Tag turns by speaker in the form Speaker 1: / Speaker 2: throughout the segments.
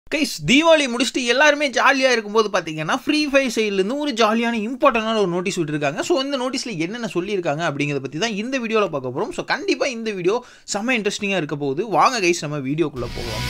Speaker 1: guys Deepavali முடிச்சுட்டு எல்லாருமே ஜாலியாக இருக்கும்போது பார்த்தீங்கன்னா ஃப்ரீ ஃபயர் சைட்லேருந்து ஒரு ஜாலியான இம்பார்ட்டண்டான ஒரு நோட்டீஸ் விட்டுருக்காங்க ஸோ இந்த நோட்டீஸில் என்னென்ன சொல்லியிருக்காங்க அப்படிங்கிறத பற்றி தான் இந்த வீடியோவில் பார்க்க போகிறோம் ஸோ கண்டிப்பாக இந்த வீடியோ செம்ம இன்ட்ரெஸ்டிங்காக இருக்க போகுது வாங்க கைஸ் நம்ம வீடியோக்குள்ளே போகலாம்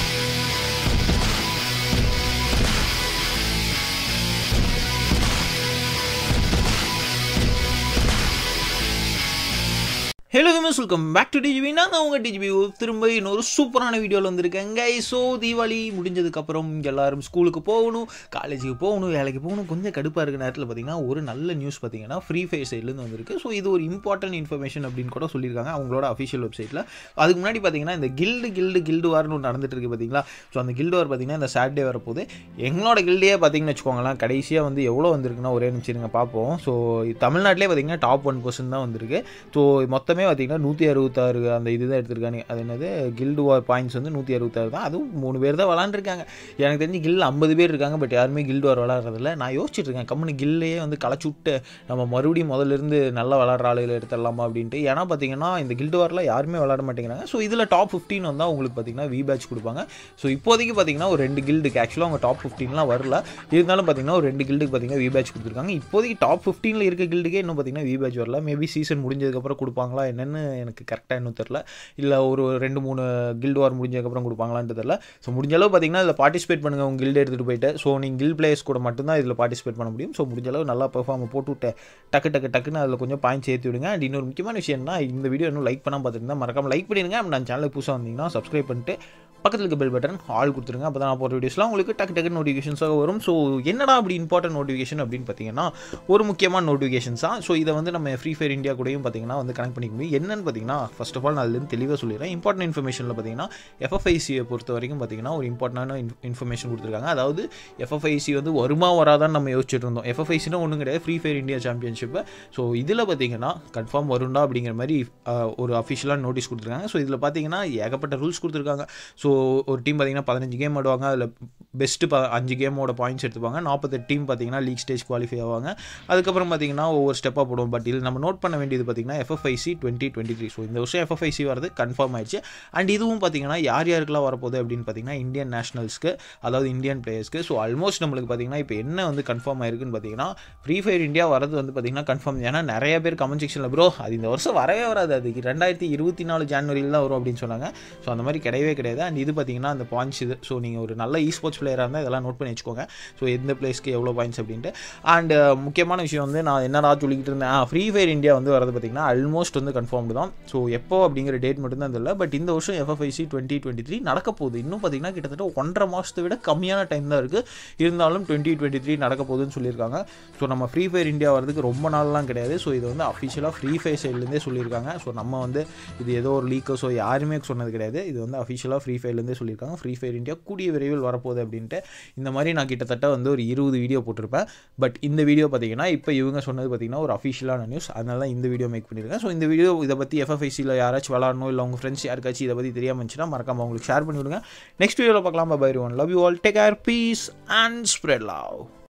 Speaker 1: ஹலோ விமஸ் வெல்கம் பேக் டு டிஜிபி நான் உங்கள் டிஜிபி திரும்ப இன்னொரு சூப்பரான வீடியோவில் வந்திருக்கேன் கை ஸோ தீபாவளி முடிஞ்சதுக்கப்புறம் எல்லாரும் ஸ்கூலுக்கு போகணும் காலேஜுக்கு போகணும் வேலைக்கு போகணும் கொஞ்சம் கடுப்பாக இருக்க நேரத்தில் பார்த்தீங்கன்னா ஒரு நல்ல நியூஸ் பார்த்தீங்கன்னா ஃப்ரீ ஃபயர் சைட்லேருந்து வந்திருக்கு ஸோ இது ஒரு இம்பார்ட்டன்ட் இன்ஃபர்மேஷன் அப்படின்னு கூட சொல்லியிருக்காங்க அவங்களோட அஃபிஷியல் வெப்சைட்டில் அதுக்கு முன்னாடி பார்த்தீங்கன்னா இந்த கில்டு கில்டு கில்டு வார்னு ஒன்று நடந்துட்டு இருக்கு பார்த்தீங்களா ஸோ அந்த கில்டு வார் பார்த்தீங்கன்னா இந்த சாட்டர்டே வரப்போகுது எங்களோட கில்டே பார்த்தீங்கன்னு வச்சுக்கோங்களேன் கடைசியாக வந்து எவ்வளோ வந்திருக்குன்னா ஒரே நிமிஷம் பார்ப்போம் ஸோ தமிழ்நாட்டிலே பார்த்தீங்கன்னா டாப் ஒன் பர்சன்ட் தான் வந்திருக்கு ஸோ மொத்தமே பார்த்தீங்கன்னா நூற்றி அறுபத்தாறு அந்த இது தான் எடுத்திருக்காங்க அது என்னது கில்டு வார் பாயிண்ட்ஸ் வந்து நூற்றி அறுபத்தாறு தான் அதுவும் மூணு பேர் தான் விளாண்டுருக்காங்க எனக்கு தெரிஞ்சு கில் ஐம்பது பேர் இருக்காங்க பட் யாருமே கில்டு வார் விளாட்றதில்ல நான் யோசிச்சுட்டு இருக்கேன் கம்பெனி கில்லையே வந்து களைச்சு விட்டு நம்ம மறுபடியும் முதல்ல இருந்து நல்லா விளாட்ற ஆளுகளை எடுத்துடலாமா அப்படின்ட்டு ஏன்னா பார்த்தீங்கன்னா இந்த கில்டு வாரில் யாருமே விளாட மாட்டேங்கிறாங்க ஸோ இதில் டாப் ஃபிஃப்டின் வந்தால் உங்களுக்கு பார்த்தீங்கன்னா வி பேட்ச் கொடுப்பாங்க ஸோ இப்போதைக்கு பார்த்தீங்கன்னா ஒரு ரெண்டு கில்டுக்கு ஆக்சுவலாக அவங்க டாப் ஃபிஃப்டின்லாம் வரல இருந்தாலும் பார்த்தீங்கன்னா ஒரு ரெண்டு கில்டுக்கு பார்த்தீங்கன்னா வி பேட்ச் கொடுத்துருக்காங்க இப்போதைக்கு டாப் ஃபிஃப்டீனில் இருக்க கில்டுக்கே இன்னும் பார்த்தீங்கன்னா வி பேட்ச் வரல மேபி சீசன் முடிஞ்சதுக்கப்புறம் கொடுப்பாங்களா என்னென்னு எனக்கு கரெக்டாக இன்னும் தெரில இல்லை ஒரு ரெண்டு மூணு கில்டு வார் முடிஞ்சதுக்கப்புறம் கொடுப்பாங்களான்னு தெரில ஸோ முடிஞ்ச அளவு பார்த்தீங்கன்னா இதில் பார்ட்டிசிபேட் பண்ணுங்கள் உங்கள் கில்டு எடுத்துகிட்டு போயிட்டு ஸோ நீங்கள் கில் பிளேயர்ஸ் கூட மட்டும்தான் இதில் பார்ட்டிசிபேட் பண்ண முடியும் ஸோ முடிஞ்ச அளவு நல்லா பெர்ஃபார்ம் போட்டு விட்டு டக்கு டக்கு டக்குன்னு அதில் கொஞ்சம் பாயிண்ட் சேர்த்து விடுங்க அண்ட் இன்னொரு முக்கியமான விஷயம்னா இந்த வீடியோ இன்னும் லைக் பண்ணால் பார்த்துருந்தா மறக்காமல் லைக் பண்ணிடுங்க நான் சேனலுக்கு புதுசாக வந்தீங்கன்னா சப்ஸ்கிரைப் பண்ணிட்டு பக்கத்தில் இருக்க பெல் பட்டன் ஆல் கொடுத்துருங்க அப்போ தான் நான் போகிற வீடியோஸ்லாம் உங்களுக்கு டக்கு டக்கு நோட்டிஃபிகேஷன்ஸாக வரும் ஸோ என்னடா அப்படி இம்பார்ட்டன்ட் நோட்டிஃபிகேஷன் அப்படின்னு பார்த்தீங்கன்னா ஒரு முக்கியமான நோட்டிஃபிகேஷன்ஸ் தான் ஸோ இதை வந்து நம்ம ஃப்ரீ ஃபயர் இந்தியா கூடயும் பார்த்தீங்கன்னா வந்து கனெக்ட் பண்ணிக்க முடியும் என்னன்னு பார்த்தீங்கன்னா ஃபர்ஸ்ட் ஆஃப் ஆல் நான் அதுலேருந்து தெளிவாக சொல்லிடுறேன் இம்பார்ட்டன்ட் இன்ஃபர்மேஷனில் பார்த்தீங்கன்னா எஃப்எஃப்ஐசியை பொறுத்த வரைக்கும் பார்த்தீங்கன்னா ஒரு இம்பார்ட்டண்டான இன்ஃபர்மேஷன் கொடுத்துருக்காங்க அதாவது எஃப்எஃப்ஐசி வந்து வருமா வராதான்னு நம்ம யோசிச்சுட்டு இருந்தோம் எஃப்எஃப்ஐசினா ஒன்றும் கிடையாது free fire India championship so இதில் பார்த்தீங்கன்னா கன்ஃபார்ம் வருண்டா அப்படிங்கிற மாதிரி ஒரு அஃபிஷியலாக நோட்டீஸ் கொடுத்துருக்காங்க ஸோ இதில் பார்த்தீங்கன்னா ஏகப்பட்ட ரூல்ஸ் கொடுத்துருக்காங்க ஸோ ஒரு டீம் பார்த்தீங்கன்னா பதினஞ்சு கேம் ஆடுவாங்க அதில் பெஸ்ட்டு ப அஞ்சு கேமோட பாயிண்ட்ஸ் எடுத்துப்பாங்க நாற்பத்தெட்டு டீம் பார்த்தீங்கன்னா லீக் ஸ்டேஜ் குவாலிஃபை ஆவாங்க அதுக்கப்புறம் பார்த்தீங்கன்னா ஒவ்வொரு ஸ்டெப்பாக போடுவோம் பட் இதில் நம்ம நோட் பண்ண வேண்டியது பார்த்தீங்கன்னா FFIC twenty twenty three so இந்த வருஷம் எஃப்எஃப்ஐசி வரது கன்ஃபார்ம் ஆயிடுச்சு அண்ட் இதுவும் பார்த்தீங்கன்னா யார் யாருக்கெல்லாம் வரப்போகுது அப்படின்னு பார்த்தீங்கன்னா இந்தியன் நேஷனல்ஸ்க்கு அதாவது இந்தியன் பிளேயர்ஸ்க்கு ஸோ ஆல்மோஸ்ட் நம்மளுக்கு பார்த்தீங்கன்னா இப்போ என்ன வந்து கன்ஃபார்ம் ஆயிருக்குன்னு பார்த்தீங்கன்னா ஃப்ரீ ஃபயர் இந்தியா வரது வந்து பார்த்தீங்கன்னா கன்ஃபார்ம் ஏன்னா நிறைய பேர் கமெண்ட் செக்ஷனில் ப்ரோ அது இந்த வருஷம் வரவே வராது அது ரெண்டாயிரத்தி இருபத்தி நாலு ஜான்வரியில் தான் வரும் அப்படின்னு சொன்னாங்க ஸோ அந்த மாதிரி கிடையவே கிடையாது அண்ட் இது பார்த்தீங்கன்னா அந்த பாயிண்ட்ஸ் இது ஸோ நீங்கள் ஒரு நல்ல இ ஸ்போர்ட்ஸ் பிளேயராக இருந்தால் இதெல்லாம் நோட் பண்ணி வச்சுக்கோங்க ஸோ எந்த பிளேஸ்க்கு எவ்வளோ பாயிண்ட்ஸ் அப்படின்ட்டு அண்ட் முக்கியமான விஷயம் வந்து நான் என்னடா சொல்லிக்கிட்டு இருந்தேன் ஃப்ரீ ஃபயர் இந்தியா வந்து வரது பார்த்தீங்கன்னா ஆல்மோஸ்ட் வந்து கன்ஃபார்ம்டு தான் ஸோ எப்போ அப்படிங்கிற டேட் மட்டும் தான் தெரியல பட் இந்த வருஷம் எஃப்எஃப்ஐசி டுவெண்ட்டி டுவெண்ட்டி த்ரீ நடக்க போகுது இன்னும் பார்த்தீங்கன்னா கிட்டத்தட்ட ஒன்றரை மாதத்தை விட கம்மியான டைம் தான் இருக்குது இருந்தாலும் டுவெண்ட்டி டுவெண்ட்டி த்ரீ நடக்க போகுதுன்னு சொல்லியிருக்காங்க ஸோ நம்ம ஃப்ரீ ஃபயர் இந்தியா வரதுக்கு ரொம்ப நாள்லாம் கிடையாது ஸோ இது வந்து அஃபிஷியலாக ஃப்ரீ ஃபயர் சைட்லேருந்தே சொல்லியிருக்காங்க ஸோ நம்ம வந்து இது ஏதோ ஒரு லீக்கோ ஸோ யாருமே சொன்னது கிடையாது இது வந்து அஃபிஷியலாக ஃப்ரீ ஃபயர்லேருந்தே சொல்லியிருக்காங்க ஃப்ரீ ஃபயர் இந்தியா கூடிய விரைவில் வரப்போகுது அப்படின்ட்டு இந்த மாதிரி நான் கிட்டத்தட்ட வந்து ஒரு இருபது வீடியோ போட்டிருப்பேன் பட் இந்த வீடியோ பார்த்தீங்கன்னா இப்போ இவங்க சொன்னது பார்த்தீங்கன்னா ஒரு அஃபிஷியலான நியூஸ் அதனால தான் இந்த வீடியோ மேக் பண்ணியிருக்கேன் ஸோ இந்த வீடியோ இதை பற்றி எஃப்எஃப்ஐசியில் யாராச்சும் விளாடணும் இல்லை உங்கள் ஃப்ரெண்ட்ஸ் யாருக்காச்சும் இதை பற்றி தெரியாமல் இருந்துச்சுன்னா மறக்காம உங்களுக்கு ஷேர் பண்ணி விடுங்க நெக்ஸ்ட் வீடியோவில் பார்க்கலாம் bye one love you all take care peace and spread love